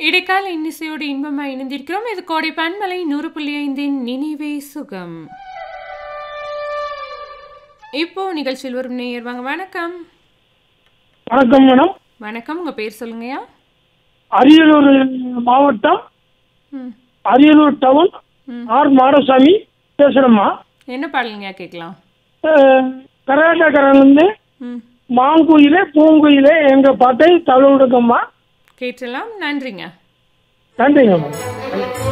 இடைக்கால இன்னிசையோடு இன்பமாய் இணைந்திருக்கிறோம் இது கோடை பன்மலை நூறு புள்ளி ஐந்தின் நினைவே சுகம் இப்போ நிகழ்ச்சியில் வரும் நேயர் வாங்க வணக்கம் வணக்கம் மேடம் வணக்கம் உங்க பேர் சொல்லுங்கய்யா அரியலூர் மாவட்டம் ம் அரியலூர் டவுன் ம். ஆர் மாடசாமி பேசுகிறேம்மா என்ன பாடலுங்கய்யா கேட்கலாம் கர்நாடகாரன்லேருந்து ம் மாங்குயிலே பூங்குயிலே எங்கள் பாட்டை தழுவிடுங்கம்மா கேட்டலாம் நன்றிங்க நன்றிங்கம்மா